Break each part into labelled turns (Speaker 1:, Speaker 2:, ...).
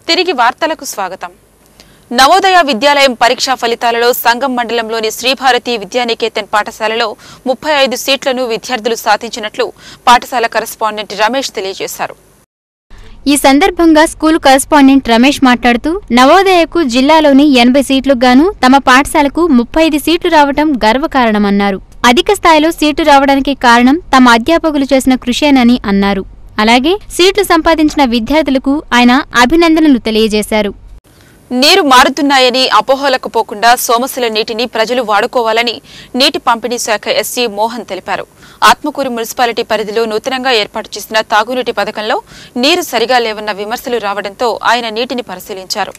Speaker 1: తిరిగి వార్తలకు స్వాగతం నవోదయ విద్యాలయం పరీక్షా ఫలితాలలో సంగం మండలంలోని శ్రీభారతి విద్యానికేతన్ పాఠశాలలో ముప్పై ఐదు సీట్లను విద్యార్థులు సాధించినట్లు పాఠశాల కరెస్పాండెంట్ రమేష్ తెలియజేశారు
Speaker 2: ఈ సందర్భంగా స్కూల్ కరస్పాండెంట్ రమేష్ మాట్లాడుతూ నవోదయకు జిల్లాలోని ఎనభై సీట్లకు గాను తమ పాఠశాలకు ముప్పై ఐదు సీట్లు రావడం గర్వకారణమన్నారు అధిక స్థాయిలో సీటు రావడానికి కారణం తమ అధ్యాపకులు చేసిన కృషేనని అన్నారు అలాగే సీట్లు సంపాదించిన విద్యార్థులకు ఆయన అభినందనలు తెలియజేశారు
Speaker 1: నీరు మారుతున్నాయని అపోహలకు పోకుండా సోమశిల నీటిని ప్రజలు వాడుకోవాలని నీటి పంపిణీ శాఖ ఎస్సీ మోహన్ తెలిపారు ఆత్మకూరు మున్సిపాలిటీ పరిధిలో నూతనంగా ఏర్పాటు చేసిన తాగునీటి పథకంలో నీరు సరిగా లేవన్న విమర్శలు రావడంతో ఆయన నీటిని పరిశీలించారు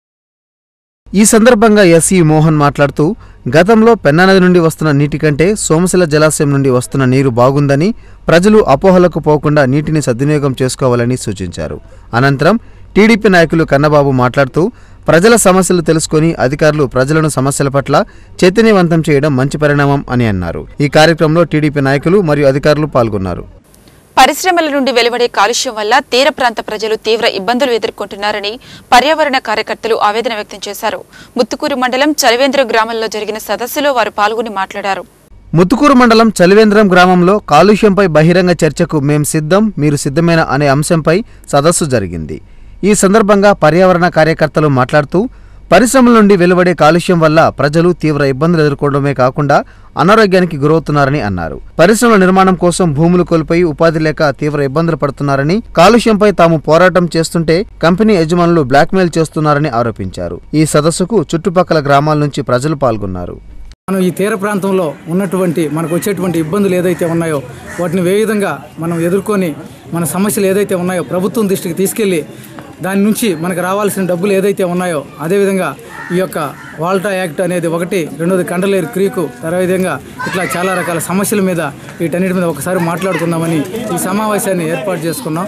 Speaker 3: ఈ సందర్భంగా ఎస్ఈ మోహన్ మాట్లాడుతూ గతంలో పెన్నా నది నుండి వస్తున్న నీటి కంటే సోమశిల జలాశయం నుండి వస్తున్న నీరు బాగుందని ప్రజలు అపోహలకు పోకుండా నీటిని సద్వినియోగం చేసుకోవాలని సూచించారు అనంతరం టీడీపీ నాయకులు కన్నబాబు మాట్లాడుతూ ప్రజల సమస్యలు తెలుసుకొని అధికారులు ప్రజలను సమస్యల పట్ల చైతన్యవంతం చేయడం మంచి పరిణామం అని అన్నారు ఈ కార్యక్రమంలో టీడీపీ నాయకులు మరియు అధికారులు పాల్గొన్నారు
Speaker 1: పరిశ్రమల నుండి వెలువడే కాలుష్యం వల్ల తీర ప్రాంత ప్రజలు తీవ్ర ఇబ్బందులు ఎదుర్కొంటున్నారని పర్యావరణ కార్యకర్తలు ఆవేదన వ్యక్తం చేశారు ముత్తుకూరు మండలం చలివేంద్ర గ్రామంలో జరిగిన సదస్సులో వారు పాల్గొని మాట్లాడారు
Speaker 3: ముత్తుకూరు మండలం చలివేంద్రం గ్రామంలో కాలుష్యంపై బహిరంగ చర్చకు మేం సిద్ధం మీరు సిద్ధమేనా అనే అంశంపై సదస్సు జరిగింది ఈ సందర్భంగా పర్యావరణ కార్యకర్తలు మాట్లాడుతూ పరిశ్రమల నుండి వెలువడే కాలుష్యం వల్ల ప్రజలు తీవ్ర ఇబ్బందులు ఎదుర్కోవడమే కాకుండా అనారోగ్యానికి గురవుతున్నారని అన్నారు పరిశ్రమల నిర్మాణం కోసం భూములు కోల్పోయి ఉపాధి లేక తీవ్ర ఇబ్బందులు పడుతున్నారని కాలుష్యంపై తాము పోరాటం చేస్తుంటే కంపెనీ యజమానులు బ్లాక్మెయిల్ చేస్తున్నారని ఆరోపించారు ఈ సదస్సుకు చుట్టుపక్కల గ్రామాల నుంచి ప్రజలు పాల్గొన్నారు
Speaker 4: మనం ఈ తీర ప్రాంతంలో ఉన్నటువంటి మనకు వచ్చేటువంటి ఇబ్బందులు ఏదైతే ఉన్నాయో వాటిని ఏ విధంగా మనం ఎదుర్కొని మన సమస్యలు ఏదైతే ఉన్నాయో ప్రభుత్వం దృష్టికి తీసుకెళ్ళి దాని నుంచి మనకు రావాల్సిన డబ్బులు ఏదైతే ఉన్నాయో అదేవిధంగా ఈ యొక్క వాల్టా యాక్ట్ అనేది ఒకటి రెండోది కండలేరు క్రీకు విధంగా ఇట్లా చాలా రకాల సమస్యల మీద వీటన్నిటి మీద ఒకసారి మాట్లాడుకుందామని ఈ సమావేశాన్ని ఏర్పాటు చేసుకున్నాం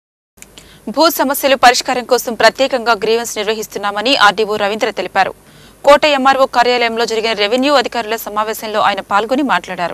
Speaker 1: భూ సమస్యలు పరిష్కారం కోసం ప్రత్యేకంగా గ్రీవెన్స్ నిర్వహిస్తున్నామని ఆర్డీఓ రవీంద్ర తెలిపారు కోట ఎంఆర్ఓ కార్యాలయంలో జరిగిన రెవెన్యూ అధికారుల సమావేశంలో ఆయన పాల్గొని మాట్లాడారు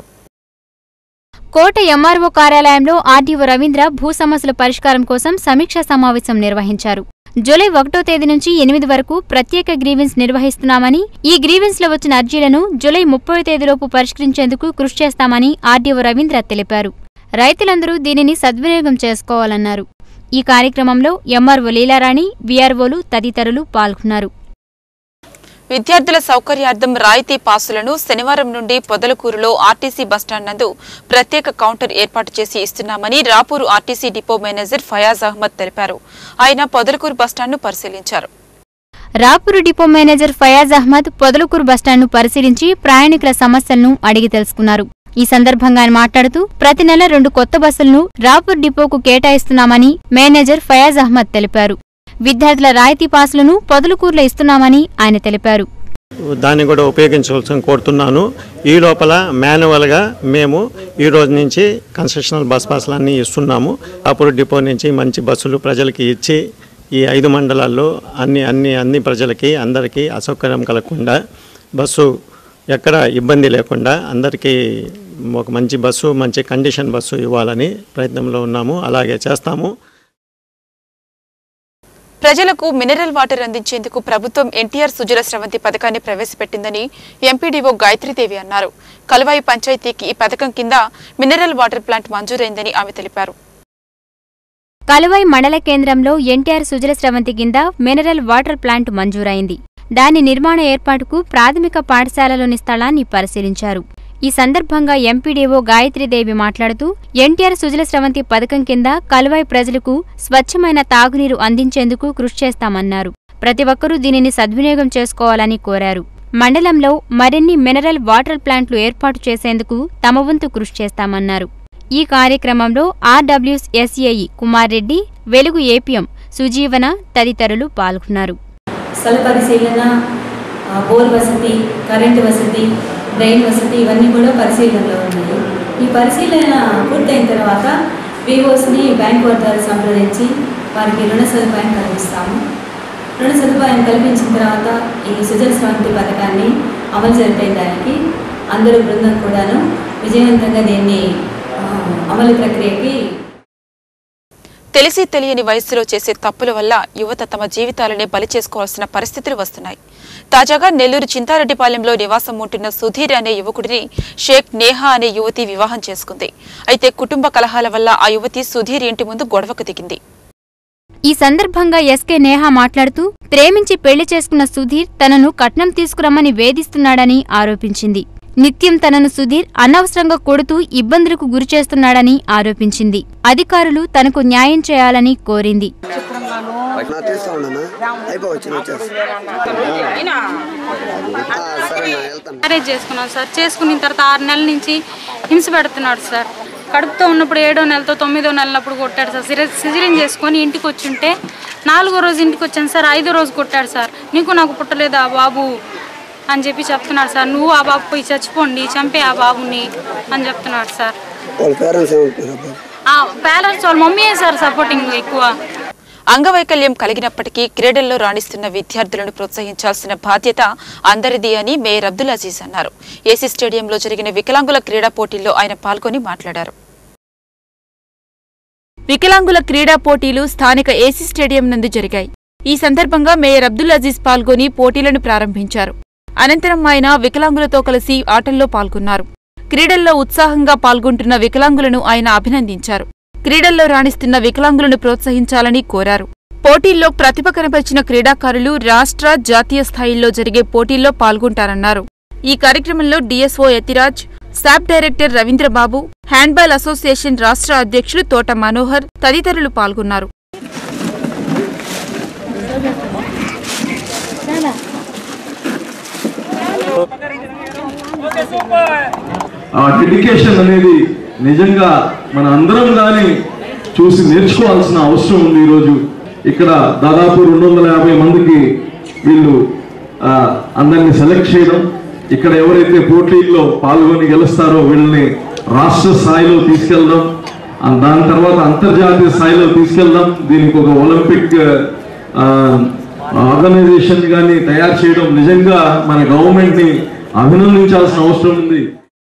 Speaker 2: కోట ఎంఆర్ఓ కార్యాలయంలో ఆర్డీఓ రవీంద్ర భూ సమస్యల పరిష్కారం కోసం సమీక్షా సమావేశం నిర్వహించారు జూలై ఒకటో తేదీ నుంచి ఎనిమిది వరకు ప్రత్యేక గ్రీవెన్స్ నిర్వహిస్తున్నామని ఈ గ్రీవెన్స్ లో వచ్చిన అర్జీలను జూలై ముప్పై తేదీలోపు పరిష్కరించేందుకు కృషి చేస్తామని ఆర్డీఓ రవీంద్ర తెలిపారు రైతులందరూ దీనిని సద్వినియోగం చేసుకోవాలన్నారు ఈ కార్యక్రమంలో ఎంఆర్ఓ లీలారాణి వీఆర్ఓలు తదితరులు పాల్గొన్నారు
Speaker 1: విద్యార్థుల సౌకర్యార్థం రాయితీ పాసులను శనివారం నుండి పొదలకూరులో ఆర్టీసీ బస్టాండ్ నందు ప్రత్యేక కౌంటర్ ఏర్పాటు చేసి ఇస్తున్నామని Rapur RTC depot manager Fayaz Ahmed తెలిపారు ఆయన పొదలకూరు బస్టాండ్ను పరిశీలించారు
Speaker 2: రాపూరు డిపో మేనేజర్ ఫయాజ్ అహ్మద్ పొదలకూరు బస్టాండ్ను పరిశీలించి ప్రయాణికుల సమస్యలను అడిగి తెలుసుకున్నారు ఈ సందర్భంగా ఆయన మాట్లాడుతూ ప్రతి నెల రెండు కొత్త బస్సులను రాపూర్ డిపోకు కేటాయిస్తున్నామని మేనేజర్ ఫయాజ్ అహ్మద్ తెలిపారు విద్యార్థుల రాయితీ పాసులను పొదలకూరులో ఇస్తున్నామని ఆయన తెలిపారు
Speaker 5: దాన్ని కూడా ఉపయోగించవలసిన కోరుతున్నాను ఈ లోపల మాన్యువల్గా మేము ఈ రోజు నుంచి కన్స్ట్రక్షనల్ బస్ పాస్లు అన్నీ ఇస్తున్నాము అప్పుడు డిపో నుంచి మంచి బస్సులు ప్రజలకి ఇచ్చి ఈ ఐదు మండలాల్లో అన్ని అన్ని అన్ని ప్రజలకి అందరికీ అసౌకర్యం కలగకుండా బస్సు ఎక్కడ ఇబ్బంది లేకుండా అందరికీ ఒక మంచి బస్సు మంచి కండిషన్ బస్సు ఇవ్వాలని ప్రయత్నంలో ఉన్నాము అలాగే చేస్తాము
Speaker 1: ప్రజలకు మినరల్ వాటర్ అందించేందుకు ప్రభుత్వం ఎన్టీఆర్ సుజల స్రవంతి పథకాన్ని ప్రవేశపెట్టిందని ఎంపీడీఓ గాయత్రీదేవి అన్నారు కలువాయి పంచాయతీకి ఈ పథకం కింద మినరల్ వాటర్ ప్లాంట్ మంజూరైందని ఆమె తెలిపారు
Speaker 2: కలువై మండల కేంద్రంలో ఎన్టీఆర్ సుజల స్రవంతి కింద మినరల్ వాటర్ ప్లాంట్ మంజూరైంది దాని నిర్మాణ ఏర్పాటుకు ప్రాథమిక పాఠశాలలోని స్థలాన్ని పరిశీలించారు ఈ సందర్భంగా ఎంపీడీఓ గాయత్రీదేవి మాట్లాడుతూ ఎన్టీఆర్ సుజల స్రవంతి పథకం కింద కలువాయి ప్రజలకు స్వచ్ఛమైన తాగునీరు అందించేందుకు కృషి చేస్తామన్నారు ప్రతి ఒక్కరూ దీనిని సద్వినియోగం చేసుకోవాలని కోరారు మండలంలో మరిన్ని మినరల్ వాటర్ ప్లాంట్లు ఏర్పాటు చేసేందుకు తమ వంతు కృషి చేస్తామన్నారు ఈ కార్యక్రమంలో ఆర్డబ్ల్యూఎస్ ఎస్ఏఈ కుమార్ రెడ్డి వెలుగు ఏపీఎం సుజీవన తదితరులు పాల్గొన్నారు
Speaker 6: స్థల పరిశీలన ఆ, బోర్ వసతి కరెంటు వసతి డ్రైన్ వసతి ఇవన్నీ కూడా పరిశీలనలో ఉన్నాయి ఈ పరిశీలన పూర్తయిన తర్వాత వివోస్ని బ్యాంక్ వారి ద్వారా సంప్రదించి వారికి రుణ సదుపాయం కల్పిస్తాము రుణ సదుపాయం కల్పించిన తర్వాత ఈ సుజల స్రవంతి పథకాన్ని అమలు జరిపేయడానికి అందరూ బృందం కూడాను విజయవంతంగా దీన్ని ఆ, అమలు ప్రక్రియకి
Speaker 1: తెలిసి తెలియని వయస్సులో చేసే తప్పుల వల్ల యువత తమ జీవితాలనే బలి చేసుకోవాల్సిన పరిస్థితులు వస్తున్నాయి తాజాగా నెల్లూరు చింతారెడ్డిపాలెంలో నివాసం ఉంటున్న సుధీర్ అనే యువకుడిని షేక్ నేహా అనే యువతి వివాహం చేసుకుంది అయితే కుటుంబ కలహాల వల్ల ఆ యువతి సుధీర్ ఇంటి ముందు గొడవకు దిగింది
Speaker 2: ఈ సందర్భంగా ఎస్కే నేహా మాట్లాడుతూ ప్రేమించి పెళ్లి చేసుకున్న సుధీర్ తనను కట్నం తీసుకురమ్మని వేధిస్తున్నాడని ఆరోపించింది నిత్యం తనను సుధీర్ అనవసరంగా కొడుతూ ఇబ్బందులకు గురిచేస్తున్నాడని ఆరోపించింది అధికారులు తనకు న్యాయం చేయాలని కోరింది
Speaker 7: నా తీస్తా ఉండనా అయిపోవచ్చు వచ్చేసి సరే నా వెళ్తాను
Speaker 8: మ్యారేజ్ చేసుకున్నాం సార్ చేసుకున్న తర్వాత ఆరు నెలల నుంచి హింస పెడుతున్నాడు సార్ కడుపుతో ఉన్నప్పుడు ఏడో నెలతో తొమ్మిదో నెలలప్పుడు కొట్టాడు సార్ సిర సిజరిన్ చేసుకొని ఇంటికి వచ్చుంటే నాలుగో రోజు ఇంటికి వచ్చాను సార్ ఐదో రోజు కొట్టాడు సార్ నీకు నాకు పుట్టలేదా బాబు అని చెప్పి చెప్తున్నాడు సార్ నువ్వు ఆ బాబు పోయి చచ్చిపోండి చంపే ఆ బాబుని అని చెప్తున్నాడు సార్
Speaker 7: వాళ్ళ పేరెంట్స్ ఏమంటున్నారు అబ్బాయి
Speaker 8: ఆ పేరెంట్స్ వాళ్ళ మమ్మీయే సార్ సపోర్టింగ్ ఎక్కువ
Speaker 1: అంగవైకల్యం కలిగినప్పటికీ క్రీడల్లో రాణిస్తున్న విద్యార్థులను ప్రోత్సహించాల్సిన బాధ్యత అందరిది అని మేయర్ అబ్దుల్ అజీజ్ అన్నారు ఏసీ స్టేడియంలో జరిగిన వికలాంగుల క్రీడా పోటీల్లో ఆయన పాల్గొని మాట్లాడారు వికలాంగుల క్రీడా పోటీలు స్థానిక ఏసీ స్టేడియం నందు జరిగాయి ఈ సందర్భంగా మేయర్ అబ్దుల్ అజీజ్ పాల్గొని పోటీలను ప్రారంభించారు అనంతరం ఆయన వికలాంగులతో కలిసి ఆటల్లో పాల్గొన్నారు క్రీడల్లో ఉత్సాహంగా పాల్గొంటున్న వికలాంగులను ఆయన అభినందించారు క్రీడల్లో రాణిస్తున్న వికలాంగులను ప్రోత్సహించాలని కోరారు పోటీల్లో ప్రతిభ కనపరిచిన క్రీడాకారులు రాష్ట్ర జాతీయ స్థాయిల్లో జరిగే పోటీల్లో పాల్గొంటారన్నారు ఈ కార్యక్రమంలో DSO Yathiraj SAAP director Ravindrababu handball association రాష్ట్ర అధ్యక్షులు తోట మనోహర్ తదితరులు పాల్గొన్నారు
Speaker 9: ఆ డెడికేషన్ అనేది నిజంగా మన అందరం కానీ చూసి నేర్చుకోవాల్సిన అవసరం ఉంది ఈరోజు ఇక్కడ దాదాపు రెండు వందల యాభై మందికి వీళ్ళు ఆ, అందరినీ సెలెక్ట్ చేయడం ఇక్కడ ఎవరైతే పోటీల్లో పాల్గొని గెలుస్తారో వీళ్ళని రాష్ట్ర స్థాయిలో తీసుకెళ్ళడం ఆ, దాని తర్వాత అంతర్జాతీయ స్థాయిలో తీసుకెళ్ళడం దీనికి ఒక ఒలింపిక్ ఆ, ఆర్గనైజేషన్ కానీ తయారు చేయడం నిజంగా మన గవర్నమెంట్ని అభినందించాల్సిన అవసరం ఉంది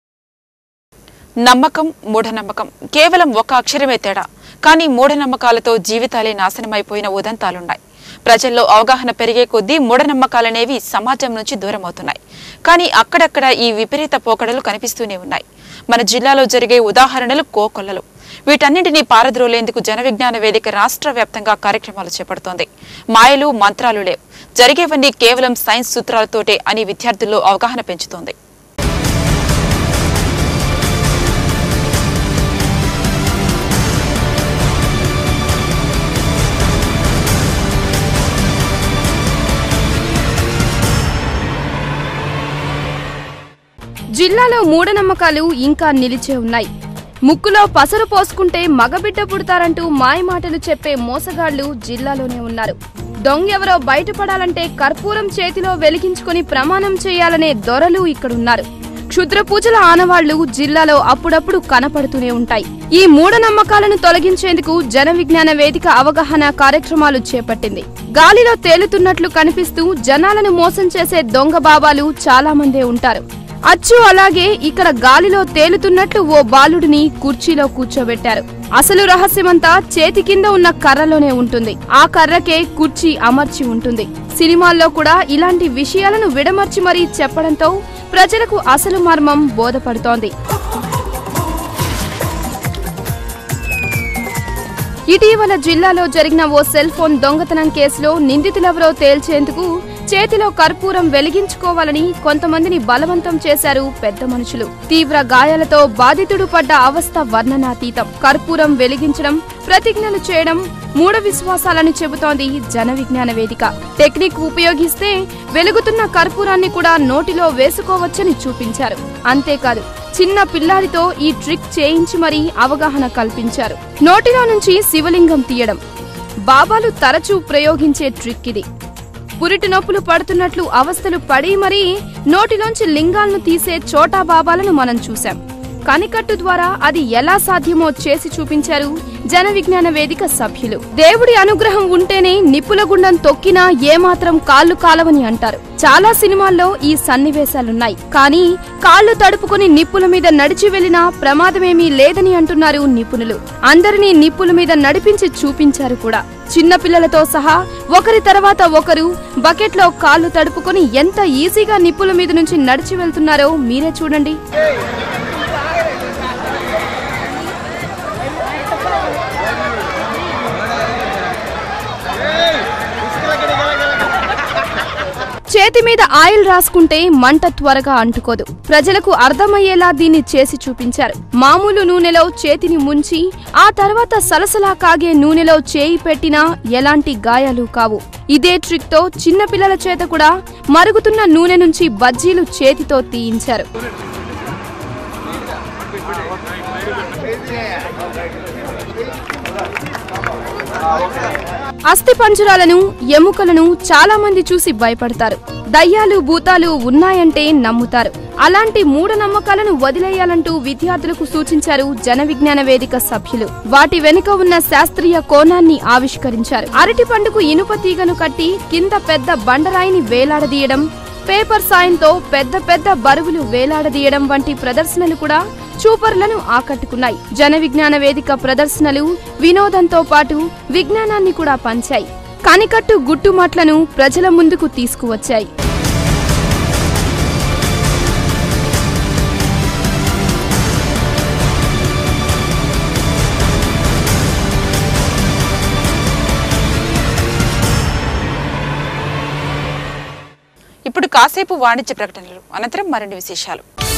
Speaker 1: నమ్మకం మూఢనమ్మకం కేవలం ఒక అక్షరమే తేడా కానీ మూఢనమ్మకాలతో జీవితాలే నాశనమైపోయిన ఉదంతాలున్నాయి ప్రజల్లో అవగాహన పెరిగే కొద్దీ మూఢనమ్మకాలనేవి సమాజం నుంచి దూరమవుతున్నాయి కానీ అక్కడక్కడ ఈ విపరీత పోకడలు కనిపిస్తూనే ఉన్నాయి మన జిల్లాలో జరిగే ఉదాహరణలు కోకొల్లలు వీటన్నింటినీ పారద్రోలేందుకు జన విజ్ఞాన వేదిక రాష్ట్ర వ్యాప్తంగా కార్యక్రమాలు చేపడుతోంది మాయలు మంత్రాలు లేవు జరిగేవన్నీ కేవలం సైన్స్ సూత్రాలతోటే అని విద్యార్థుల్లో అవగాహన పెంచుతోంది
Speaker 10: జిల్లాలో మూఢనమ్మకాలు ఇంకా నిలిచే ఉన్నాయి ముక్కులో పసరు పోసుకుంటే మగబిడ్డ పుడతారంటూ మాయమాటలు చెప్పే మోసగాళ్లు జిల్లాలోనే ఉన్నారు దొంగెవరో బయటపడాలంటే కర్పూరం చేతిలో వెలిగించుకొని ప్రమాణం చేయాలనే దొరలు ఇక్కడున్నారు క్షుద్ర పూజల ఆనవాళ్లు జిల్లాలో అప్పుడప్పుడు కనపడుతూనే ఉంటాయి ఈ మూఢనమ్మకాలను తొలగించేందుకు జన విజ్ఞాన వేదిక అవగాహన కార్యక్రమాలు చేపట్టింది గాలిలో తేలుతున్నట్లు కనిపిస్తూ జనాలను మోసం చేసే దొంగ బాబాలు చాలా మందే ఉంటారు అచ్చు అలాగే ఇక్కడ గాలిలో తేలుతున్నట్లు ఓ బాలుడిని కుర్చీలో కూర్చోబెట్టారు అసలు రహస్యమంతా చేతి కింద ఉన్న కర్రలోనే ఉంటుంది ఆ కర్రకే కుర్చీ అమర్చి ఉంటుంది సినిమాల్లో కూడా ఇలాంటి విషయాలను విడమర్చి మరీ చెప్పడంతో ప్రజలకు అసలు మర్మం బోధపడుతోంది ఇటీవల జిల్లాలో జరిగిన ఓ సెల్ ఫోన్ దొంగతనం కేసులో నిందితులెవరో తేల్చేందుకు చేతిలో కర్పూరం వెలిగించుకోవాలని కొంతమందిని బలవంతం చేశారు పెద్ద మనుషులు తీవ్ర గాయాలతో బాధితుడు పడ్డ అవస్థ వర్ణనాతీతం కర్పూరం వెలిగించడం ప్రతిజ్ఞలు చేయడం మూఢ విశ్వాసాలని చెబుతోంది జన విజ్ఞాన వేదిక టెక్నిక్ ఉపయోగిస్తే వెలుగుతున్న కర్పూరాన్ని కూడా నోటిలో వేసుకోవచ్చని చూపించారు అంతేకాదు చిన్న పిల్లాడితో ఈ ట్రిక్ చేయించి మరీ అవగాహన కల్పించారు నోటిలో నుంచి శివలింగం తీయడం బాబాలు తరచూ ప్రయోగించే ట్రిక్ ఇది పురిటి నొప్పులు పడుతున్నట్లు అవస్థలు పడి మరీ నోటిలోంచి లింగాలను తీసే చోటా బాబాలను మనం చూశాం కనికట్టు ద్వారా అది ఎలా సాధ్యమో చేసి చూపించారు జన విజ్ఞాన వేదిక సభ్యులు దేవుడి అనుగ్రహం ఉంటేనే నిప్పుల గుండం తొక్కినా ఏమాత్రం కాళ్ళు కాలవని అంటారు చాలా సినిమాల్లో ఈ సన్నివేశాలున్నాయి కానీ కాళ్ళు తడుపుకొని నిప్పుల మీద నడిచి వెళ్లినా ప్రమాదమేమీ లేదని అంటున్నారు నిపుణులు అందరినీ నిప్పుల మీద నడిపించి చూపించారు కూడా చిన్న పిల్లలతో సహా ఒకరి తర్వాత ఒకరు బకెట్లో కాళ్ళు తడుపుకొని ఎంత ఈజీగా నిప్పుల మీద నుంచి నడిచి వెళ్తున్నారో మీరే చూడండి చేతి మీద ఆయిల్ రాసుకుంటే మంట త్వరగా అంటుకోదు ప్రజలకు అర్థమయ్యేలా దీన్ని చేసి చూపించారు మామూలు నూనెలో చేతిని ముంచి ఆ తర్వాత సలసలా కాగే నూనెలో చేయి పెట్టినా ఎలాంటి గాయాలు కావు ఇదే ట్రిక్ తో చిన్న పిల్లల చేత కూడా మరుగుతున్న నూనె నుంచి బజ్జీలు చేతితో తీయించారు అస్థి పంజరాలను ఎముకలను చాలా మంది చూసి భయపడతారు దయ్యాలు భూతాలు ఉన్నాయంటే నమ్ముతారు అలాంటి మూఢనమ్మకాలను వదిలేయాలంటూ విద్యార్థులకు సూచించారు జన విజ్ఞాన వేదిక సభ్యులు వాటి వెనుక ఉన్న శాస్త్రీయ కోణాన్ని ఆవిష్కరించారు అరటి పండుకు ఇనుప తీగను కట్టి కింద పెద్ద బండరాయిని వేలాడదీయడం పేపర్ సాయంతో పెద్ద పెద్ద బరువులు వేలాడదీయడం వంటి ప్రదర్శనలు కూడా చూపర్లను ఆకట్టుకున్నాయి జన విజ్ఞాన వేదిక ప్రదర్శనలు వినోదంతో పాటు విజ్ఞానాన్ని కూడా పంచాయి కనికట్టు గుట్టుమాట్లను ప్రజల ముందుకు తీసుకువచ్చాయి
Speaker 1: ఇప్పుడు కాసేపు వాణిజ్య ప్రకటనలు అనంతరం మరిన్ని విశేషాలు